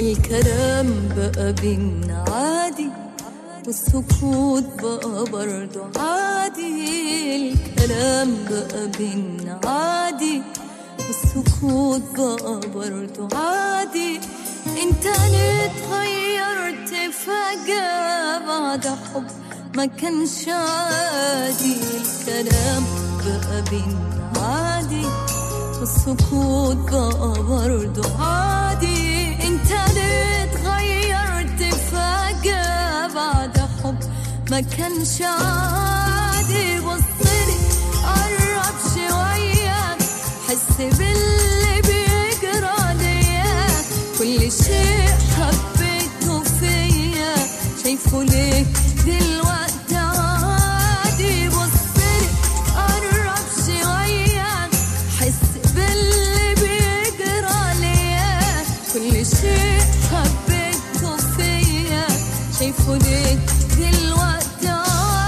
الكلام بقى بينا عادي والسكوت بقى برضه عادي الكلام بقى بينا عادي والسكوت بقى برضه عادي انت ليه اتغيرت فجأة بعد حب ما كانش عادي الكلام بقى بينا عادي والسكوت بقى برضه عادي انت ليه اتغيرت فجأة بعد حب ما كانش عادي بصلي قرب شوية حس باللي بيجرى ليا كل شيء حبيته فيا شايفه ليه دلوقتي عادي بصلي قرب شوية حس باللي بيجرى ليا كل شيء حبيته فيا شايفه ليه دلوقتي عادي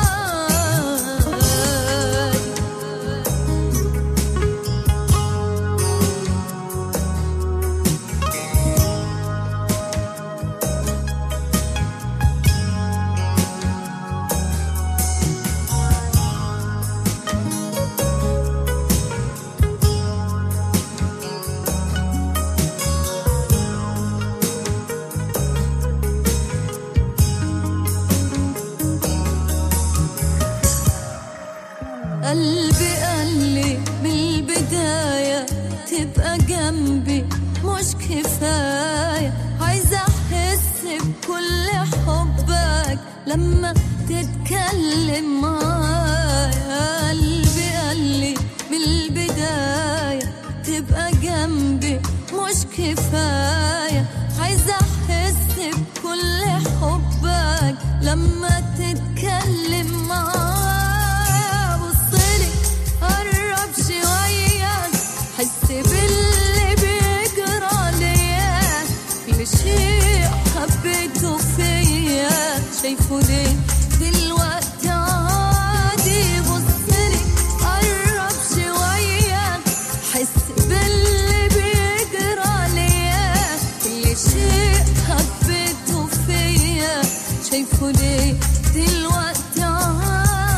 قلبي قال لي من البداية تبقى جنبي مش كفاية عايزة أحس بكل حبك لما تتكلم معايا قلبي قال لي من البداية تبقى جنبي مش كفاية عايزة أحس بكل حبك لما تتكلم معايا بصلي قرب شوية حس باللي بيجرى ليا كل شيء حبيته فيا شايفه ليه دلوقتي عادي بصلي قرب شوية حس باللي بيجرى ليا كل شيء حبيته فيا شايفه ليه دلوقتي عادي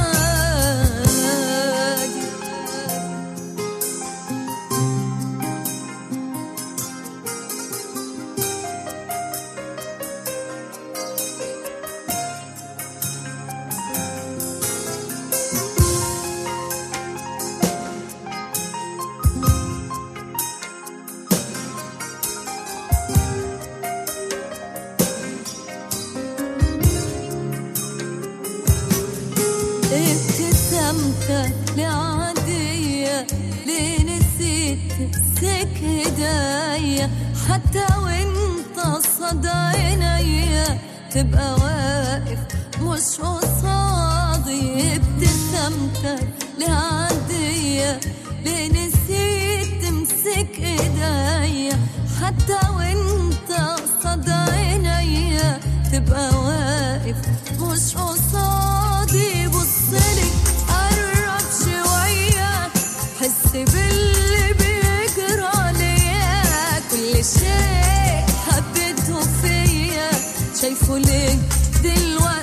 ابتسامتك لعادية ليه نسيت تمسك ايديا حتى وانت قصاد عينيا تبقى واقف مش قصادي ابتسامتك لعادية ليه نسيت تمسك ايديا حتى وانت قصاد عينيا تبقى واقف مش قصادي بصلي قرب شوية حس باللي بيجرى ليا كل شيء حبيته فيا شايفه ليه دلوقتي